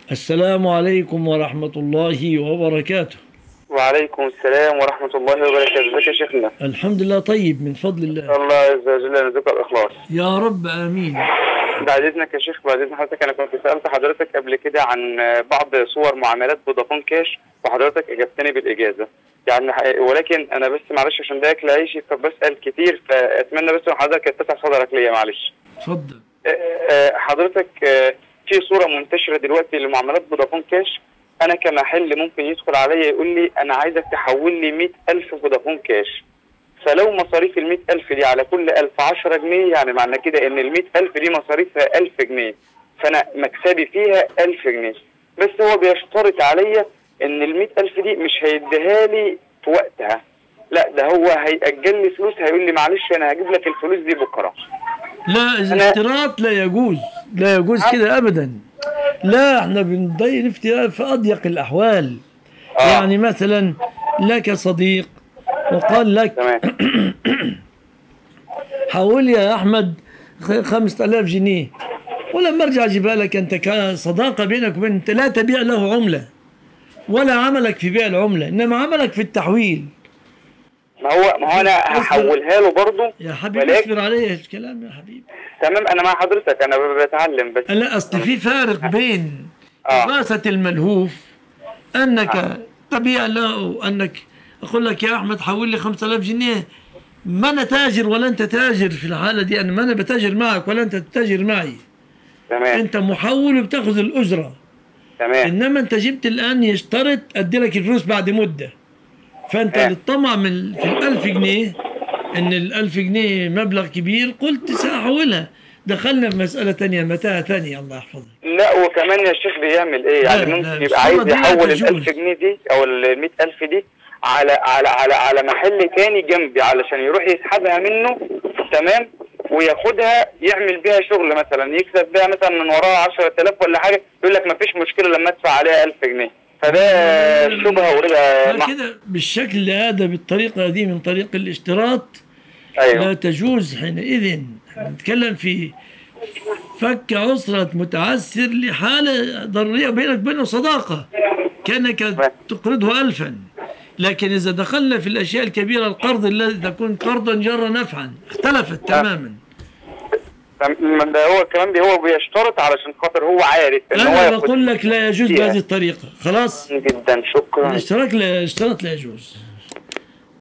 السلام عليكم ورحمة الله وبركاته وعليكم السلام ورحمة الله وبركاته ازيك يا شيخنا الحمد لله طيب من فضل الله الله عز وجل يرزقك الإخلاص يا رب آمين بعد إذنك يا شيخ بعد إذن حضرتك أنا كنت سألت حضرتك قبل كده عن بعض صور معاملات فودافون كاش وحضرتك أجبتني بالإجازة يعني ح- ولكن أنا بس معلش عشان ده أكل عيشي فبسأل كتير فأتمنى بس إن حضرتك تتسع صدرك ليا معلش اتفضل آه، آه، حضرتك آه، في صورة منتشرة دلوقتي لمعاملات فودافون كاش أنا كمحل ممكن يدخل عليا يقول لي أنا عايزك تحول لي 100000 فودافون كاش فلو مصاريف ال 100000 دي على كل 1000 10 جنيه يعني معنى كده إن ال 100000 دي مصاريفها 1000 جنيه فأنا مكسبي فيها 1000 جنيه بس هو بيشترط عليا إن ال 100000 دي مش هيديها لي في وقتها لا ده هو هيأجل لي فلوس هيقول لي معلش أنا هجيب لك الفلوس دي بكرة لا أنا- الاشتراط لا يجوز لا يجوز كده أبدا لا احنا بنضيق نفتي في أضيق الأحوال آه. يعني مثلا لك صديق وقال لك تمام حول يا أحمد خ- خمسة آلاف جنيه ولما ارجع اجيبها لك انت كصداقه بينك وبين انت لا تبيع له عمله ولا عملك في بيع العمله انما عملك في التحويل ما هو ما هو انا هحولها له برضه يا حبيبي ولكن- اصبر عليه الكلام يا حبيبي تمام انا مع حضرتك انا ب- بتعلم بس لا اصل في فارق بين آه. إغاثة الملهوف انك تبيع له انك اقول لك يا احمد حول لي 5000 جنيه ما انا تاجر ولا انت تاجر في الحاله دي انا ما انا بتاجر معك ولا انت تتاجر معي تمام انت محول وبتاخذ الاجره تمام انما انت جبت الان يشترط ادي لك الفلوس بعد مده فانت آه. للطمع من في الألف جنيه ان الألف جنيه مبلغ كبير قلت ساحولها دخلنا في مسألة تانية متاهة ثانية الله يحفظك لا وكمان يا شيخ بيعمل ايه لا، يعني لا، ممكن بس يبقى هو عايز دي لا يحول ال تجوز. 1000 جنيه دي او ال 100000 دي على على على على محل تاني جنبي علشان يروح يسحبها منه تمام وياخدها يعمل بيها شغل مثلا يكسب بيها مثلا من وراها 10000 ولا حاجه يقول لك مفيش مشكله لما ادفع عليها 1000 جنيه فده شبهه وربا لا مع- كده بالشكل هذا بالطريقة دي من طريق الاشتراط لا ايوه تجوز حينئذ احنا نتكلم في فك عسرة متعسر لحالة ضرورية بينك وبينه صداقة كأنك تقرضه ألفا لكن إذا دخلنا في الأشياء الكبيرة القرض الذي تكون قرضا جر نفعا اختلفت تماما تم- ده هو كمان بي- هو بيشترط علشان خاطر هو عارف ان هو أنا ياخد بقول لك لا يجوز فيها. بهذه الطريقة خلاص جدا شكرا الاشتراك لا الاشتراط لا يجوز